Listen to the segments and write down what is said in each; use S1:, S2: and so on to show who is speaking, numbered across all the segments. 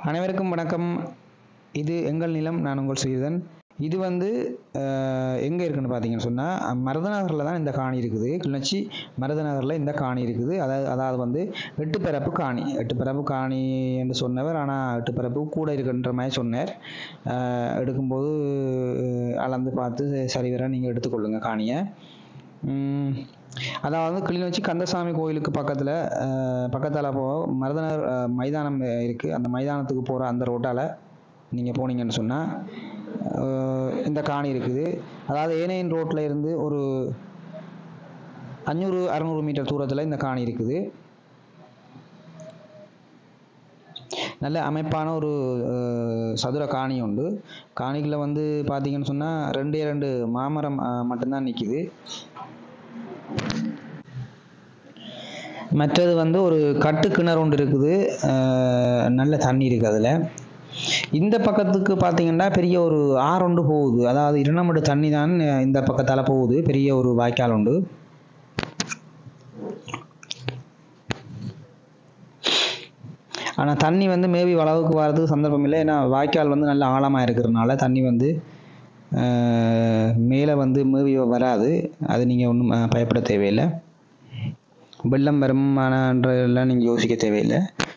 S1: அனைவருக்கும் வணக்கம் இது எங்கள் நிலம் நான் உங்கள் ஸ்ரீதன் இது வந்து எங்கே இருக்குன்னு பார்த்தீங்கன்னு சொன்னால் மருதநகரில் தான் இந்த காணி இருக்குது கிளிநொச்சி மருதநகரில் இந்த காணி இருக்குது அதாவது அதாவது வந்து எட்டு பிறப்பு காணி எட்டு பிறப்பு காணி என்று சொன்னவர் ஆனால் எட்டு பிறப்பு கூட இருக்குன்ற மாதிரி சொன்னார் அஹ் எடுக்கும்போது அளந்து பார்த்து சரிவர நீங்கள் எடுத்துக்கொள்ளுங்க காணியை உம், அதாவது கிளிநொச்சி கந்தசாமி கோயிலுக்கு பக்கத்தில் பக்கத்தில் போ மருதநகர் அஹ், மைதானம் இருக்குது அந்த மைதானத்துக்கு போகிற அந்த ரோட்டால் நீங்கள் போனீங்கன்னு சொன்னால் இந்த காணி இருக்குது அதாவது ஏனையன் ரோட்டில் இருந்து ஒரு அஞ்சூறு அறநூறு மீட்டர் தூரத்தில் இந்த காணி இருக்குது நல்ல அமைப்பான ஒரு அஹ், சதுர காணி உண்டு காணிக்குள்ள வந்து பார்த்தீங்கன்னு சொன்னால் ரெண்டே ரெண்டு மாமரம் அஹ், மட்டும்தான் நிற்கிது மற்றது வந்து ஒரு கட்டு கிணறு ஒன்று இருக்குது அஹ், நல்ல தண்ணி இருக்குது அதில் இந்த பக்கத்துக்கு பார்த்தீங்கன்னா பெரிய ஒரு ஆறு ஒன்று போகுது அதாவது இரண்டமடு தண்ணி தான் இந்த பக்கத்தால் போகுது பெரிய ஒரு வாய்க்கால் உண்டு ஆனால் தண்ணி வந்து மேபி அளவுக்கு வர்றதுக்கு சந்தர்ப்பம் இல்லை ஏன்னா வாய்க்கால் வந்து நல்ல ஆழமாக இருக்கிறதுனால தண்ணி வந்து மேலே வந்து மேவி வராது அது நீங்கள் ஒன்றும் பயப்பட தேவையில்லை வெள்ளம் வருமானன்றதெல்லாம் நீங்கள் யோசிக்க தேவையில்லை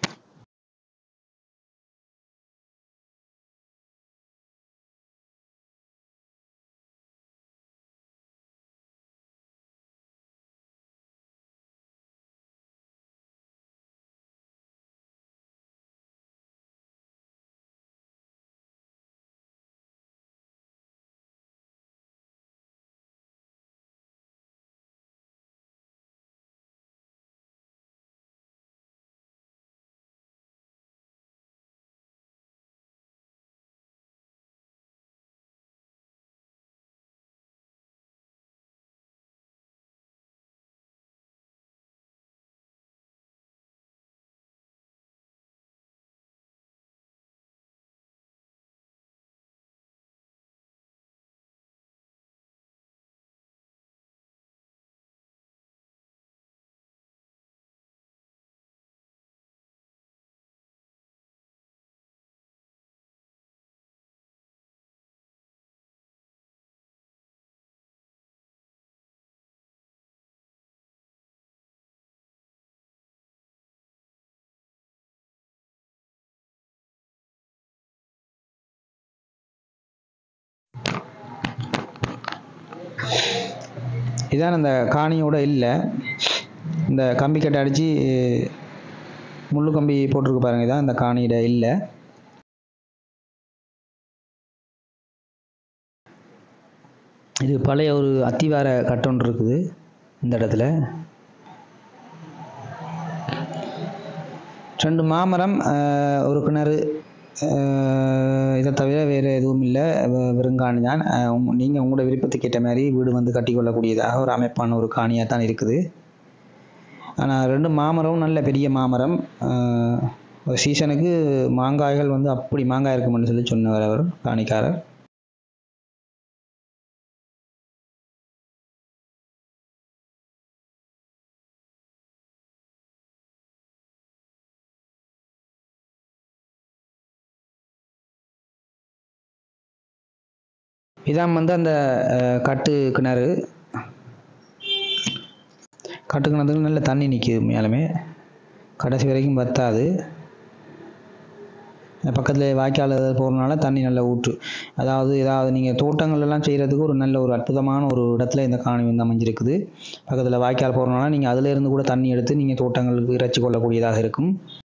S1: இதான் அந்த காணியோட இல்லை இந்த கம்பி கட்டை அடித்து முள்ளு கம்பி போட்டிருக்கு பாருங்க இதான் இந்த காணியோட இல்லை இது பழைய ஒரு அத்திவார கட்டொன்று இருக்குது இந்த இடத்துல ரெண்டு மாமரம் ஆஹ், ஒரு கிணறு ஆஹ், இதை தவிர வேறு எதுவும் இல்லை வெறுங்காணி தான் நீங்கள் உங்களோட விருப்பத்துக்கு ஏற்ற மாதிரி வீடு வந்து கட்டிக்கொள்ளக்கூடியதாக ஒரு அமைப்பான ஒரு காணியாக தான் இருக்குது ஆனால் ரெண்டு மாமரம் நல்ல பெரிய மாமரம் ஆஹ், ஒரு சீசனுக்கு மாங்காய்கள் வந்து அப்படி மாங்காய் இருக்குமென்னு சொல்லி சொன்னவர் அவர் காணிக்காரர் இதான் வந்து அந்த அஹ், கட்டு கிணறு கட்டு கிணத்துக்கு நல்ல தண்ணி நிற்கிது உண்மையாலுமே கடைசி வரைக்கும் வத்தாது பக்கத்தில் வாய்க்கால் ஏதாவது போகிறனால தண்ணி நல்லா ஊற்று அதாவது ஏதாவது நீங்கள் தோட்டங்கள் எல்லாம் செய்கிறதுக்கு ஒரு நல்ல ஒரு அற்புதமான ஒரு இடத்துல இந்த காணி வந்து அமைஞ்சிருக்குது பக்கத்தில் வாய்க்கால் போகிறனால நீங்கள் அதில் இருந்து கூட தண்ணி எடுத்து நீங்கள் தோட்டங்களுக்கு இறைச்சி கொள்ளக்கூடியதாக இருக்கும்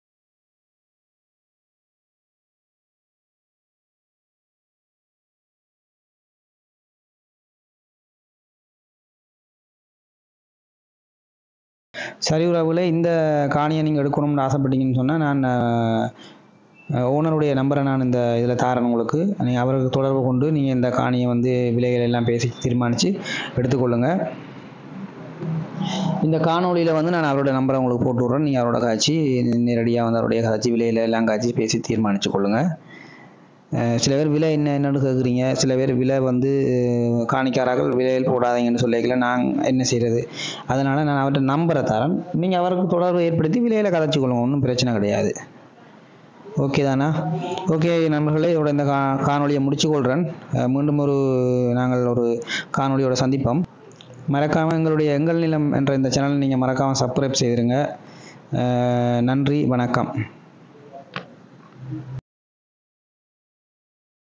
S1: சரி உறவுகளே இந்த காணியை நீங்கள் எடுக்கணும்னு ஆசைப்பட்டீங்கன்னு சொன்னால் நான் ஓனருடைய நம்பரை நான் இந்த இதில் தாரேன் உங்களுக்கு நீங்கள் அவருக்கு தொடர்பு கொண்டு நீங்கள் இந்த காணியை வந்து விலைகள் எல்லாம் பேசி தீர்மானித்து எடுத்துக்கொள்ளுங்க இந்த காணொளியில் வந்து நான் அவரோட நம்பரை உங்களுக்கு போட்டு விட்றேன் நீங்கள் அவரோட காய்ச்சி நேரடியாக வந்து அவருடைய காய்ச்சி விலையில எல்லாம் காய்ச்சி பேசி தீர்மானித்து கொள்ளுங்கள் அஹ் சில பேர் விலை என்ன என்னன்னு கேட்குறீங்க சில பேர் விலை வந்து அஹ், காணிக்காரர்கள் விலையில் போடாதீங்கன்னு சொல்லிக்கல நான் என்ன செய்கிறது அதனால் நான் அவர்கிட்ட நம்பரை தரேன் நீங்கள் அவருக்கு தொடர்பு ஏற்படுத்தி விலையில் கதைச்சிக்கொள்ளுங்க ஒன்றும் பிரச்சனை கிடையாது ஓகே தானா ஓகே நண்பர்களே இதோட இந்த கா காணொலியை முடிச்சு கொள்கிறேன் அஹ் மீண்டும் ஒரு நாங்கள் ஒரு காணொலியோட சந்திப்போம் மறக்காமல் எங்களுடைய எங்கள் நிலம் என்ற இந்த சேனலை நீங்கள் மறக்காமல் சப்ஸ்கிரைப் செய்திருங்க அஹ் நன்றி வணக்கம்